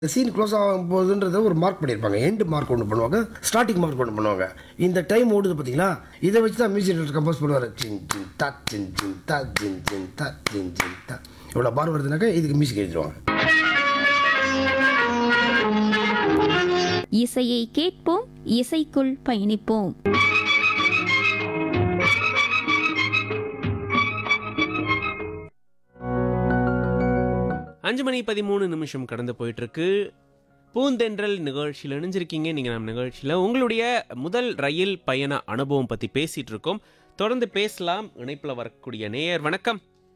இந்த scene close ஆகும் போகுதுன்றத ஒரு மார்க் பண்ணியிருப்பாங்க எண்டு மார்க் ஒன்று பண்ணுவாங்க ஸ்டார்டிங் மார்க் ஒன்று பண்ணுவாங்க இந்த டைம் ஓடுது பார்த்தீங்களா இதை வச்சு தான் மியூசிக் டைரக்டர் கம்போஸ் பண்ணுவார் ஜின் ஜின் தா ஜின் ஜின் தா ஜின் ஜின் தா ஜின் ஜின் தா இவ்வளோ பார் வருதுனாக்கா இதுக்கு மியூசிக் எழுதிடுவாங்க இசையை கேட்போம் இசைக்குள் பயணிப்போம் அஞ்சு மணி பதிமூணு நிமிஷம் கடந்து போயிட்டு இருக்கு பூந்தென்றல் நிகழ்ச்சியில் இணைஞ்சிருக்கீங்க நீங்கள் நம்ம நிகழ்ச்சியில் உங்களுடைய முதல் ரயில் பயண அனுபவம் பற்றி பேசிட்டு இருக்கோம் தொடர்ந்து பேசலாம் இணைப்பில் வரக்கூடிய நேயர் வணக்கம்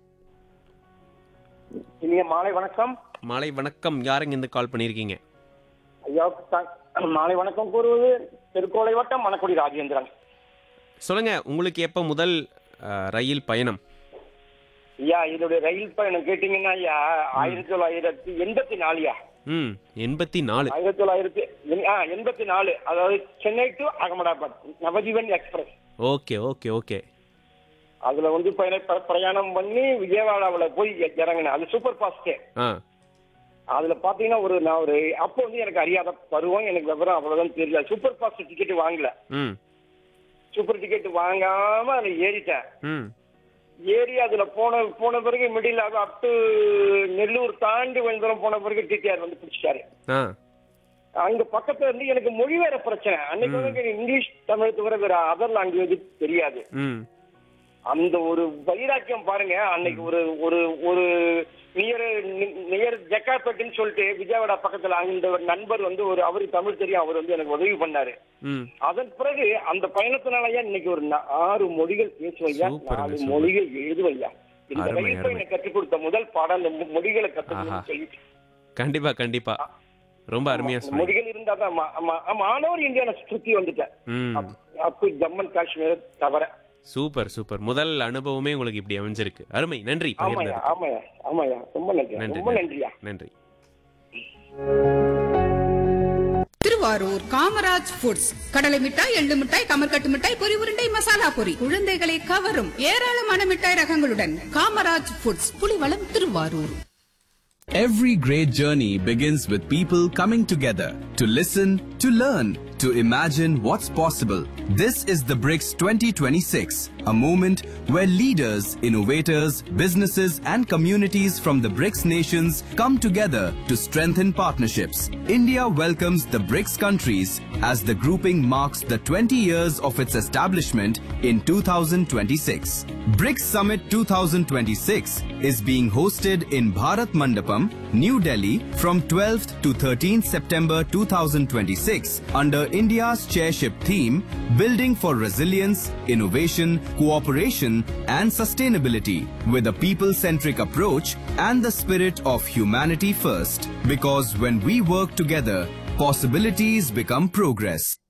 இனிய மாலை வணக்கம் மாலை வணக்கம் யாருங்க இருந்து கால் பண்ணியிருக்கீங்க ஐயாவுக்கு த- மாலை வணக்கம் கூறுவது திருக்கோளை வட்டம் மணக்குடி ராஜேந்திரன் சொல்லுங்க உங்களுக்கு எப்போ முதல் அஹ், ரயில் பயணம் ஐயா இதோடைய ரயில் பயணம் கேட்டீங்கன்னா ஐயா ஆயிரத்தி தொள்ளாயிரத்தி எண்பத்தி நாலுயா ம் எண்பத்தி நாலு ஆயிரத்தி தொள்ளாயிரத்தி ஆ எண்பத்தி நாலு அதாவது Chennai to Ahmedabad Navajivan Express okay okay okay அதுல வந்து பயண ப- பிரயாணம் பண்ணி விஜயவாடாவில் போய் இ- இறங்கினேன் அது சூப்பர் ஃபாஸ்ட் ஆ அதுல பாத்தீங்கன்னா ஒரு நான் ஒரு அப்போ வந்து எனக்கு அறியாத பருவம் எனக்கு விவரம் அவ்வளவுதான் தெரியல சூப்பர் ஃபாஸ்ட் டிக்கெட் வாங்கல ம் சூப்பர் டிக்கெட் வாங்காம அதுல ஏறிட்டேன் ம் ஏறி அதுல போன போன பிறகு மிடில் அது அப் டு நெல்லூர் தாண்டி கொஞ்ச தூரம் போன பிறகு டிடிஆர் வந்து பிடிச்சிட்டாரு ஆ அங்க பக்கத்துல இருந்து எனக்கு மொழி வேற பிரச்சனை அன்னைக்கு வந்து எனக்கு இங்கிலீஷ் தமிழ் தவிர வேற அதர் லாங்குவேஜ் தெரியாது ம் அந்த ஒரு வைராக்கியம் பாருங்க அன்னைக்கு ஒரு ஒரு ஒரு நியர் நியர் ஜக்காப்பேட்டுன்னு சொல்லிட்டு விஜயவாடா பக்கத்துல அந்த ஒரு நண்பர் வந்து ஒரு அவருக்கு தமிழ் தெரியும் அவர் வந்து எனக்கு உதவி பண்ணாரு ம் அதன் பிறகு அந்த பயணத்தினாலயா இன்னைக்கு ஒரு நா- ஆறு மொழிகள் பேசுவையா சூப்பருங்க, நாலு சூப்பர். மொழிகள் எழுதுவையா இந்த அருமை, ரயில் அருமை. பயணம் கற்றுக் கொடுத்த முதல் பாடம் அந்த மொ- மொழிகளை ஆஹா. கத்துக்கணும்னு சொல்லிட்டு கண்டிப்பா கண்டிப்பா ரொம்ப அருமையா அந்த சொன்னீங்க மொழிகள் இருந்தா தான் ஆமா, ஆமா ஆமா ஆனவர் இந்தியாவை சுத்தி வந்துட்டேன் ம் அப்- அப்போ ஜம்மு அண்ட் காஷ்மீர் தவிர சூப்பர் சூப்பர் முதல் அனுபவமே உங்களுக்கு இப்படி அமைஞ்சிருக்கு அருமை நன்றி ஆமாயா பகிர்ந்ததுக்கு ஆமாயா ஆமாயா ரொம்ப நன்றி நன்றி ரொம்ப நன்றி. நன்றியா நன்றி திருவாரூர் காமராஜ் ஃபுட்ஸ் கடலை மிட்டாய் எள்ளு மிட்டாய் கமர்கட்டு மிட்டாய் பொரி உருண்டை மசாலா பொரி குழந்தைகளை கவரும் ஏராளமான மிட்டாய் ரகங்களுடன் Kamaraj Foods Pulivalam Thiruvarur Every great journey begins with people coming together to listen, to learn, to imagine what's possible. This is the BRICS 2026, a moment where leaders, innovators, businesses, and communities from the BRICS nations come together to strengthen partnerships. India welcomes the BRICS countries as the grouping marks the 20 years of its establishment in 2026. BRICS Summit 2026 is being hosted in Bharat Mandapam, New Delhi from 12th to 13th September 2026 under India's chairship theme Building for Resilience, Innovation, Cooperation and Sustainability with a people-centric approach and the spirit of humanity first. Because when we work together, possibilities become progress.